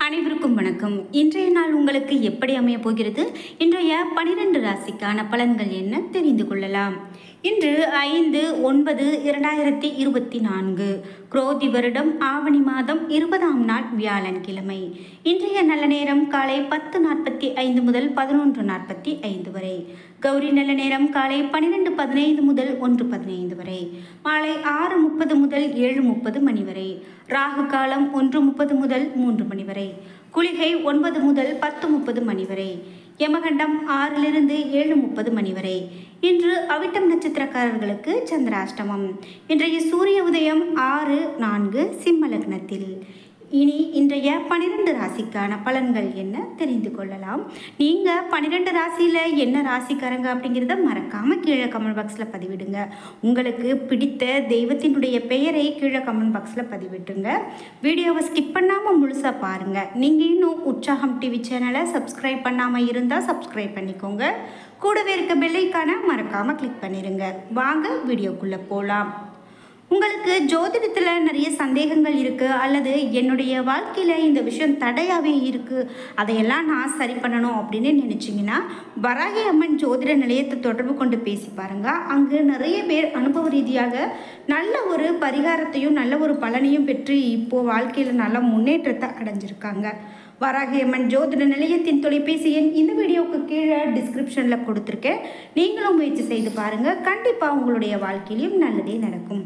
அனைவருக்கும் வணக்கம் இன்றைய நாள் உங்களுக்கு எப்படி அமைய போகிறது இன்றைய பனிரெண்டு ராசிக்கான பலன்கள் என்ன தெரிந்து கொள்ளலாம் இன்று ஐந்து ஒன்பது இரண்டாயிரத்தி இருபத்தி நான்கு குரோதி வருடம் ஆவணி மாதம் இருபதாம் நாள் வியாழன்கிழமை இன்றைய நல்ல நேரம் காலை பத்து நாற்பத்தி ஐந்து முதல் பதினொன்று நாற்பத்தி ஐந்து வரை கௌரி நல்ல நேரம் காலை பன்னிரெண்டு பதினைந்து முதல் ஒன்று பதினைந்து வரை மாலை ஆறு முப்பது முதல் ஏழு முப்பது மணி வரை ராகு காலம் ஒன்று முப்பது முதல் மூன்று மணி வரை குளிகை ஒன்பது முதல் பத்து முப்பது மணி வரை யமகண்டம் ஆறிலிருந்து ஏழு முப்பது மணி வரை இன்று அவிட்டம் நட்சத்திரக்காரர்களுக்கு சந்திராஷ்டமம் இன்றைய சூரிய உதயம் ஆறு நான்கு சிம்ம லக்னத்தில் இனி இன்றைய பன்னிரெண்டு ராசிக்கான பலன்கள் என்ன தெரிந்து கொள்ளலாம் நீங்கள் பன்னிரெண்டு ராசியில் என்ன ராசிக்காரங்க அப்படிங்கிறத மறக்காமல் கீழே கமெண்ட் பாக்ஸில் பதிவிடுங்க உங்களுக்கு பிடித்த தெய்வத்தினுடைய பெயரை கீழே கமெண்ட் பாக்ஸில் பதிவிட்டுங்க வீடியோவை ஸ்கிப் பண்ணாமல் முழுசாக பாருங்கள் நீங்கள் இன்னும் உற்சாகம் டிவி சேனலை சப்ஸ்கிரைப் பண்ணாமல் இருந்தால் சப்ஸ்கிரைப் பண்ணிக்கோங்க கூடவே இருக்க பெல்லைக்கான மறக்காமல் கிளிக் பண்ணிடுங்க வாங்க வீடியோக்குள்ளே போகலாம் உங்களுக்கு ஜோதிடத்தில் நிறைய சந்தேகங்கள் இருக்குது அல்லது என்னுடைய வாழ்க்கையில் இந்த விஷயம் தடையாகவே இருக்குது அதையெல்லாம் நான் சரி பண்ணணும் அப்படின்னு நினச்சிங்கன்னா வராகி அம்மன் ஜோதிட நிலையத்தை தொடர்பு கொண்டு பேசி பாருங்கள் அங்கு நிறைய பேர் அனுபவ ரீதியாக நல்ல ஒரு பரிகாரத்தையும் நல்ல ஒரு பலனையும் பெற்று இப்போது வாழ்க்கையில் நல்ல முன்னேற்றத்தை அடைஞ்சிருக்காங்க வராகி அம்மன் ஜோதிட நிலையத்தின் தொலைபேசி எண் இந்த வீடியோவுக்கு கீழே டிஸ்கிரிப்ஷனில் கொடுத்துருக்கேன் நீங்களும் முயற்சி செய்து பாருங்கள் கண்டிப்பாக உங்களுடைய வாழ்க்கையிலும் நல்லதே நடக்கும்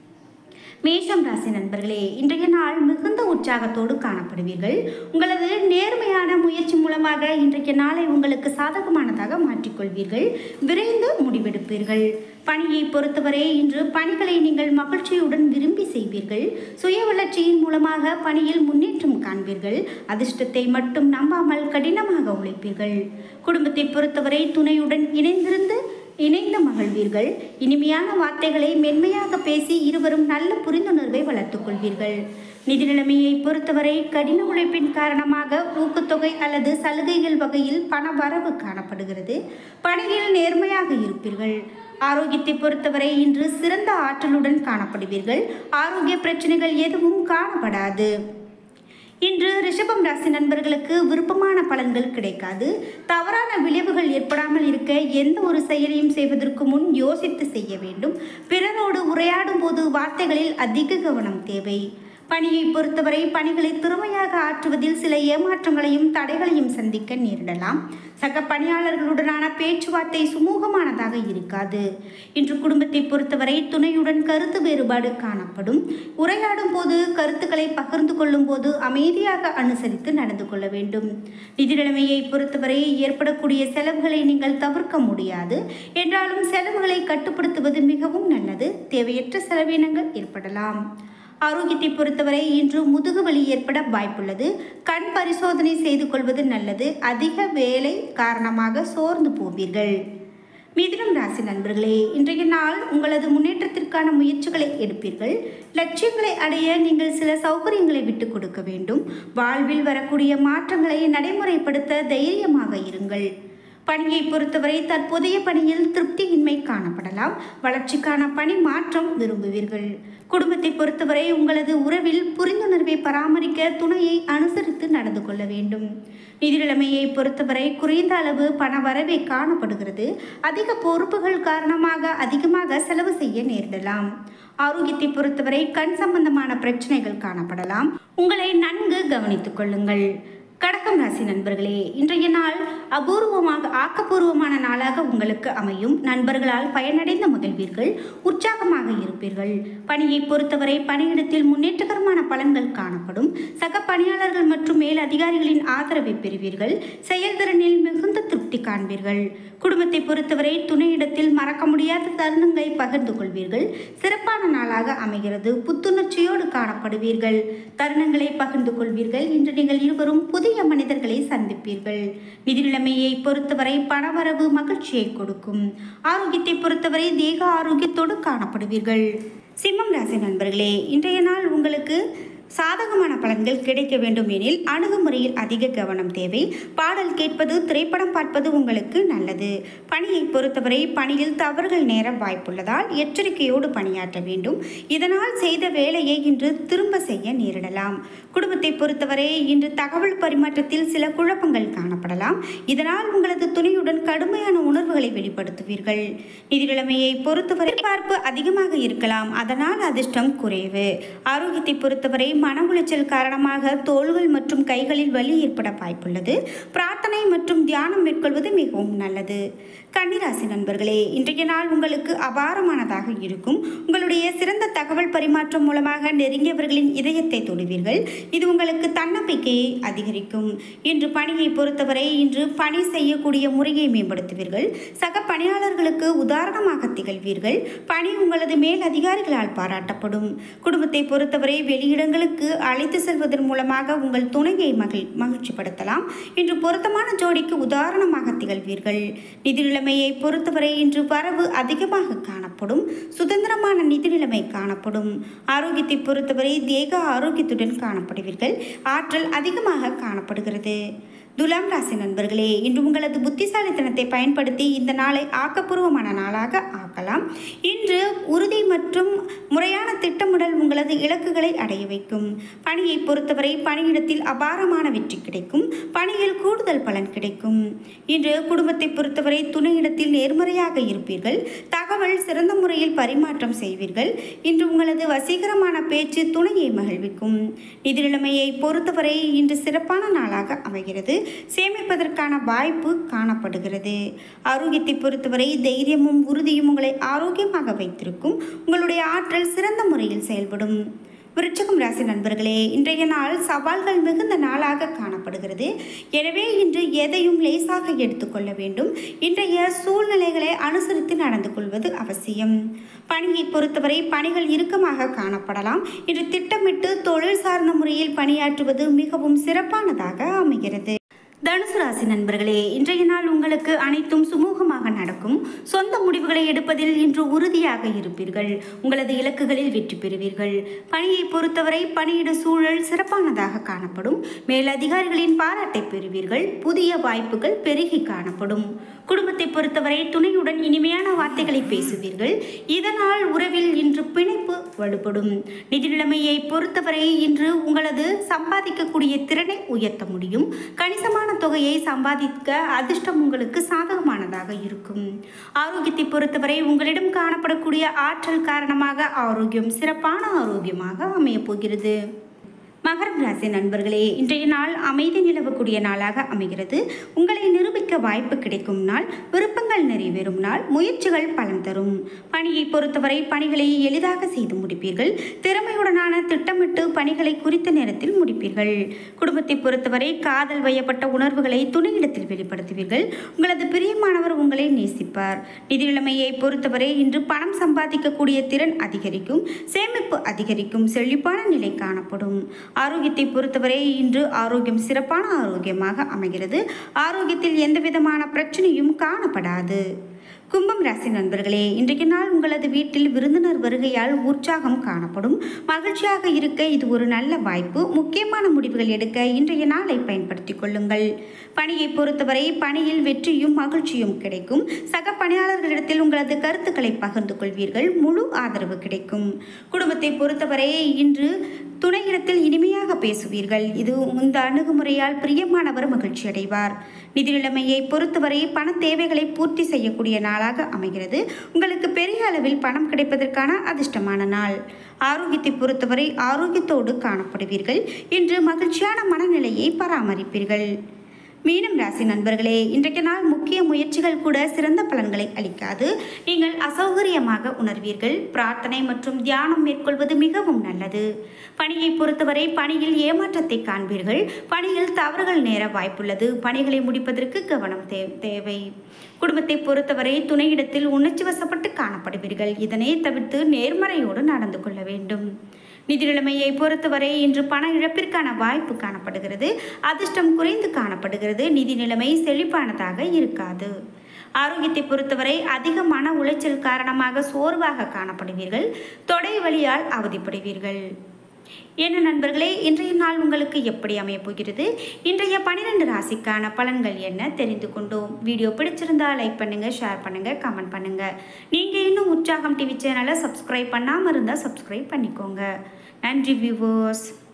மேஷம் ராசி நண்பர்களே இன்றைய நாள் மிகுந்த உற்சாகத்தோடு காணப்படுவீர்கள் உங்களது நேர்மையான முயற்சி மூலமாக இன்றைய நாளை உங்களுக்கு சாதகமானதாக மாற்றிக்கொள்வீர்கள் விரைந்து முடிவெடுப்பீர்கள் பணியை பொறுத்தவரை இன்று பணிகளை நீங்கள் மகிழ்ச்சியுடன் விரும்பி செய்வீர்கள் சுய வளர்ச்சியின் மூலமாக பணியில் முன்னேற்றம் காண்பீர்கள் அதிர்ஷ்டத்தை மட்டும் நம்பாமல் கடினமாக உழைப்பீர்கள் குடும்பத்தை பொறுத்தவரை துணையுடன் இணைந்திருந்து இணைந்து மகிழ்வீர்கள் இனிமையான வார்த்தைகளை மென்மையாக பேசி இருவரும் நல்ல புரிந்துணர்வை வளர்த்துக் கொள்வீர்கள் நிதி நிலைமையை பொறுத்தவரை கடின உழைப்பின் காரணமாக ஊக்கத்தொகை அல்லது சலுகைகள் வகையில் பண வரவு காணப்படுகிறது பணியில் நேர்மையாக இருப்பீர்கள் ஆரோக்கியத்தை பொறுத்தவரை இன்று சிறந்த ஆற்றலுடன் காணப்படுவீர்கள் ஆரோக்கிய பிரச்சனைகள் எதுவும் காணப்படாது இன்று ரிஷபம் ராசி நண்பர்களுக்கு விருப்பமான பலன்கள் கிடைக்காது தவறான விளைவுகள் ஏற்படாமல் இருக்க எந்த ஒரு செயலையும் செய்வதற்கு முன் யோசித்து செய்ய வேண்டும் பிறரோடு உரையாடும் போது வார்த்தைகளில் அதிக கவனம் தேவை பணியை பொறுத்தவரை பணிகளை திறமையாக ஆற்றுவதில் சில ஏமாற்றங்களையும் தடைகளையும் சந்திக்க நேரிடலாம் சக பணியாளர்களுடனான பேச்சுவார்த்தை சுமூகமானதாக இருக்காது இன்று குடும்பத்தை பொறுத்தவரை துணையுடன் கருத்து வேறுபாடு காணப்படும் உரையாடும் போது கருத்துக்களை பகிர்ந்து கொள்ளும் போது அமைதியாக அனுசரித்து நடந்து கொள்ள வேண்டும் நிதி நிலைமையை பொறுத்தவரை ஏற்படக்கூடிய செலவுகளை நீங்கள் தவிர்க்க முடியாது என்றாலும் செலவுகளை கட்டுப்படுத்துவது மிகவும் நல்லது தேவையற்ற செலவினங்கள் ஏற்படலாம் ஆரோக்கியத்தை பொறுத்தவரை இன்று முதுகு வலி ஏற்பட வாய்ப்புள்ளது கண் பரிசோதனை செய்து கொள்வது நல்லது அதிக வேலை காரணமாக சோர்ந்து போவீர்கள் மிதுனம் ராசி நண்பர்களே இன்றைய நாள் உங்களது முன்னேற்றத்திற்கான முயற்சிகளை எடுப்பீர்கள் லட்சியங்களை அடைய நீங்கள் சில சௌகரியங்களை விட்டுக் கொடுக்க வேண்டும் வாழ்வில் வரக்கூடிய மாற்றங்களை நடைமுறைப்படுத்த தைரியமாக இருங்கள் பணியை பொறுத்தவரை தற்போதைய பணியில் திருப்தியின்மை காணப்படலாம் வளர்ச்சிக்கான பணி மாற்றம் விரும்புவீர்கள் குடும்பத்தை பொறுத்தவரை உங்களது உறவில் புரிந்துணர்வை பராமரிக்க துணையை அனுசரித்து நடந்து கொள்ள வேண்டும் நிதி நிலைமையை பொறுத்தவரை குறைந்த அளவு பண வரவே காணப்படுகிறது அதிக பொறுப்புகள் காரணமாக அதிகமாக செலவு செய்ய நேரிடலாம் ஆரோக்கியத்தை பொறுத்தவரை கண் சம்பந்தமான பிரச்சனைகள் காணப்படலாம் உங்களை நன்கு கவனித்துக் கொள்ளுங்கள் கடகம் ராசி நண்பர்களே இன்றைய நாள் அபூர்வமாக ஆக்கப்பூர்வமான நாளாக உங்களுக்கு அமையும் நண்பர்களால் பயனடைந்த மகிழ்வீர்கள் உற்சாகமாக இருப்பீர்கள் பணியை பொறுத்தவரை பணியிடத்தில் முன்னேற்றகரமான பலன்கள் காணப்படும் சக பணியாளர்கள் மற்றும் மேல் அதிகாரிகளின் ஆதரவை பெறுவீர்கள் செயல்திறனில் மிகுந்த திருப்தி காண்பீர்கள் குடும்பத்தை பொறுத்தவரை துணையிடத்தில் மறக்க முடியாத தருணங்களை பகிர்ந்து கொள்வீர்கள் சிறப்பான நாளாக அமைகிறது புத்துணர்ச்சியோடு காணப்படுவீர்கள் தருணங்களை பகிர்ந்து கொள்வீர்கள் இன்று நீங்கள் இருவரும் புதிய மனிதர்களை சந்திப்பீர்கள் நிதி நிலைமையை பொறுத்தவரை பணவரவு மகிழ்ச்சியை கொடுக்கும் ஆரோக்கியத்தை பொறுத்தவரை தேக ஆரோக்கியத்தோடு காணப்படுவீர்கள் சிம்மம் ராசி நண்பர்களே இன்றைய நாள் உங்களுக்கு சாதகமான பலன்கள் கிடைக்க வேண்டும் எனில் அணுகுமுறையில் அதிக கவனம் தேவை பாடல் கேட்பது திரைப்படம் பார்ப்பது உங்களுக்கு நல்லது பணியை பொறுத்தவரை பணியில் தவறுகள் நேர வாய்ப்புள்ளதால் எச்சரிக்கையோடு பணியாற்ற வேண்டும் இதனால் செய்த வேலையை இன்று திரும்ப செய்ய நேரிடலாம் குடும்பத்தை பொறுத்தவரை இன்று தகவல் பரிமாற்றத்தில் சில குழப்பங்கள் காணப்படலாம் இதனால் உங்களது துணையுடன் கடுமையான உணர்வுகளை வெளிப்படுத்துவீர்கள் நிதி நிலைமையை பொறுத்தவரை பார்ப்பு அதிகமாக இருக்கலாம் அதனால் அதிர்ஷ்டம் குறைவு ஆரோக்கியத்தை பொறுத்தவரை மன உளைச்சல் காரணமாக தோள்கள் மற்றும் கைகளில் வலி ஏற்பட வாய்ப்புள்ளது பிரார்த்தனை மற்றும் தியானம் மேற்கொள்வது மிகவும் நல்லது கன்னிராசி நண்பர்களே இன்றைய நாள் உங்களுக்கு அபாரமானதாக இருக்கும் உங்களுடைய சிறந்த தகவல் பரிமாற்றம் மூலமாக நெருங்கியவர்களின் இதயத்தை தொடுவீர்கள் இது உங்களுக்கு தன்னம்பிக்கையை அதிகரிக்கும் இன்று பணியை பொறுத்தவரை இன்று பணி செய்யக்கூடிய முறையை மேம்படுத்துவீர்கள் சக பணியாளர்களுக்கு உதாரணமாக திகழ்வீர்கள் பணி உங்களது மேல் அதிகாரிகளால் பாராட்டப்படும் குடும்பத்தை பொறுத்தவரை வெளியிடங்களுக்கு அழைத்து செல்வதன் மூலமாக உங்கள் துணையை மகிழ் மகிழ்ச்சிப்படுத்தலாம் இன்று பொருத்தமான ஜோடிக்கு உதாரணமாக திகழ்வீர்கள் நிதி நிலைமையை பொறுத்தவரை இன்று வரவு அதிகமாக காணப்படும் சுதந்திரமான நிதி நிலைமை காணப்படும் ஆரோக்கியத்தை பொறுத்தவரை தேக ஆரோக்கியத்துடன் காணப்படுவீர்கள் ஆற்றல் அதிகமாக காணப்படுகிறது துலாம் ராசி நண்பர்களே இன்று உங்களது புத்திசாலித்தனத்தை பயன்படுத்தி இந்த நாளை ஆக்கப்பூர்வமான நாளாக ஆக்கலாம் இன்று உறுதி மற்றும் முறையான திட்டமிடல் உங்களது இலக்குகளை அடைய வைக்கும் பணியை பொறுத்தவரை பணியிடத்தில் அபாரமான வெற்றி கிடைக்கும் பணியில் கூடுதல் பலன் கிடைக்கும் இன்று குடும்பத்தை பொறுத்தவரை துணையிடத்தில் நேர்மறையாக இருப்பீர்கள் தகவல் சிறந்த முறையில் பரிமாற்றம் செய்வீர்கள் இன்று உங்களது வசீகரமான பேச்சு துணையை மகிழ்விக்கும் நிதி நிலைமையை பொறுத்தவரை இன்று சிறப்பான நாளாக அமைகிறது சேமிப்பதற்கான வாய்ப்பு காணப்படுகிறது ஆரோக்கியத்தை பொறுத்தவரை தைரியமும் உறுதியும் உங்களை ஆரோக்கியமாக வைத்திருக்கும் உங்களுடைய ஆற்றல் சிறந்த முறையில் செயல்படும் விருச்சகம் ராசி நண்பர்களே இன்றைய நாள் சவால்கள் மிகுந்த நாளாக காணப்படுகிறது எனவே இன்று எதையும் லேசாக எடுத்துக்கொள்ள வேண்டும் இன்றைய சூழ்நிலைகளை அனுசரித்து நடந்து கொள்வது அவசியம் பணியை பொறுத்தவரை பணிகள் இறுக்கமாக காணப்படலாம் இன்று திட்டமிட்டு தொழில் சார்ந்த முறையில் பணியாற்றுவது மிகவும் சிறப்பானதாக அமைகிறது தனுசு ராசி நண்பர்களே இன்றைய நாள் உங்களுக்கு அனைத்தும் சுமூகமாக நடக்கும் சொந்த முடிவுகளை எடுப்பதில் இன்று உறுதியாக இருப்பீர்கள் உங்களது இலக்குகளில் வெற்றி பெறுவீர்கள் பணியை பொறுத்தவரை பணியிட சூழல் சிறப்பானதாக காணப்படும் மேலதிகாரிகளின் பாராட்டை பெறுவீர்கள் புதிய வாய்ப்புகள் பெருகி காணப்படும் குடும்பத்தை பொறுத்தவரை துணையுடன் இனிமையான வார்த்தைகளை பேசுவீர்கள் இதனால் உறவில் இன்று பிணைப்பு வலுப்படும் நிதி நிலைமையை பொறுத்தவரை இன்று உங்களது சம்பாதிக்கக்கூடிய திறனை உயர்த்த முடியும் கணிசமான தொகையை சம்பாதிக்க அதிர்ஷ்டம் உங்களுக்கு சாதகமானதாக இருக்கும் ஆரோக்கியத்தை பொறுத்தவரை உங்களிடம் காணப்படக்கூடிய ஆற்றல் காரணமாக ஆரோக்கியம் சிறப்பான ஆரோக்கியமாக அமையப் போகிறது மகரம் ராசி நண்பர்களே இன்றைய நாள் அமைதி நிலவக்கூடிய நாளாக அமைகிறது உங்களை நிரூபிக்க வாய்ப்பு கிடைக்கும் நாள் விருப்பங்கள் நிறைவேறும் நாள் முயற்சிகள் பலன் தரும் பணியை பொறுத்தவரை பணிகளை எளிதாக செய்து முடிப்பீர்கள் திறமையுடனான திட்டமிட்டு பணிகளை குறித்த நேரத்தில் முடிப்பீர்கள் குடும்பத்தை பொறுத்தவரை காதல் வயப்பட்ட உணர்வுகளை துணையிடத்தில் வெளிப்படுத்துவீர்கள் உங்களது பிரியமானவர் உங்களை நேசிப்பார் நிதி நிலைமையை பொறுத்தவரை இன்று பணம் சம்பாதிக்கக்கூடிய திறன் அதிகரிக்கும் சேமிப்பு அதிகரிக்கும் செழிப்பான நிலை காணப்படும் ஆரோக்கியத்தை பொறுத்தவரை இன்று ஆரோக்கியம் சிறப்பான ஆரோக்கியமாக அமைகிறது ஆரோக்கியத்தில் எந்தவிதமான பிரச்சனையும் காணப்படாது கும்பம் ராசி நண்பர்களே இன்றைய நாள் உங்களது வீட்டில் விருந்தினர் வருகையால் உற்சாகம் காணப்படும் மகிழ்ச்சியாக இருக்க இது ஒரு நல்ல வாய்ப்பு முக்கியமான முடிவுகள் எடுக்க இன்றைய நாளை பயன்படுத்திக் கொள்ளுங்கள் பணியை பொறுத்தவரை பணியில் வெற்றியும் மகிழ்ச்சியும் கிடைக்கும் சக பணியாளர்களிடத்தில் உங்களது கருத்துக்களை பகிர்ந்து கொள்வீர்கள் முழு ஆதரவு கிடைக்கும் குடும்பத்தை பொறுத்தவரை இன்று துணையிடத்தில் இனிமையாக பேசுவீர்கள் இது இந்த அணுகுமுறையால் பிரியமானவர் மகிழ்ச்சி அடைவார் நிதி நிலைமையை பொறுத்தவரை பண தேவைகளை பூர்த்தி செய்யக்கூடிய நாளாக அமைகிறது உங்களுக்கு பெரிய அளவில் பணம் கிடைப்பதற்கான அதிர்ஷ்டமான நாள் ஆரோக்கியத்தை பொறுத்தவரை ஆரோக்கியத்தோடு காணப்படுவீர்கள் இன்று மகிழ்ச்சியான மனநிலையை பராமரிப்பீர்கள் மீனம் ராசி நண்பர்களே இன்றைக்கு நாள் முக்கிய முயற்சிகள் கூட சிறந்த பலன்களை அளிக்காது நீங்கள் அசௌகரியமாக உணர்வீர்கள் பிரார்த்தனை மற்றும் தியானம் மேற்கொள்வது மிகவும் நல்லது பணியை பொறுத்தவரை பணியில் ஏமாற்றத்தை காண்பீர்கள் பணியில் தவறுகள் நேர வாய்ப்புள்ளது பணிகளை முடிப்பதற்கு கவனம் தே தேவை குடும்பத்தை பொறுத்தவரை துணையிடத்தில் உணர்ச்சி வசப்பட்டு காணப்படுவீர்கள் இதனை தவிர்த்து நேர்மறையோடு நடந்து கொள்ள வேண்டும் நிதி நிலைமையை பொறுத்தவரை இன்று பண இழப்பிற்கான வாய்ப்பு காணப்படுகிறது அதிர்ஷ்டம் குறைந்து காணப்படுகிறது நிதி நிலைமை செழிப்பானதாக இருக்காது ஆரோக்கியத்தை பொறுத்தவரை அதிக மன உளைச்சல் காரணமாக சோர்வாக காணப்படுவீர்கள் தொடை வலியால் அவதிப்படுவீர்கள் என்ன நண்பர்களே இன்றைய நாள் உங்களுக்கு எப்படி அமையப் போகிறது இன்றைய பன்னிரெண்டு ராசிக்கான பலன்கள் என்ன தெரிந்து கொண்டோம் வீடியோ பிடிச்சிருந்தா லைக் பண்ணுங்க ஷேர் பண்ணுங்க கமெண்ட் பண்ணுங்க நீங்க இன்னும் உற்சாகம் டிவி சேனலை சப்ஸ்கிரைப் பண்ணாமல் இருந்தால் சப்ஸ்கிரைப் பண்ணிக்கோங்க நன்றி வியூவர்ஸ்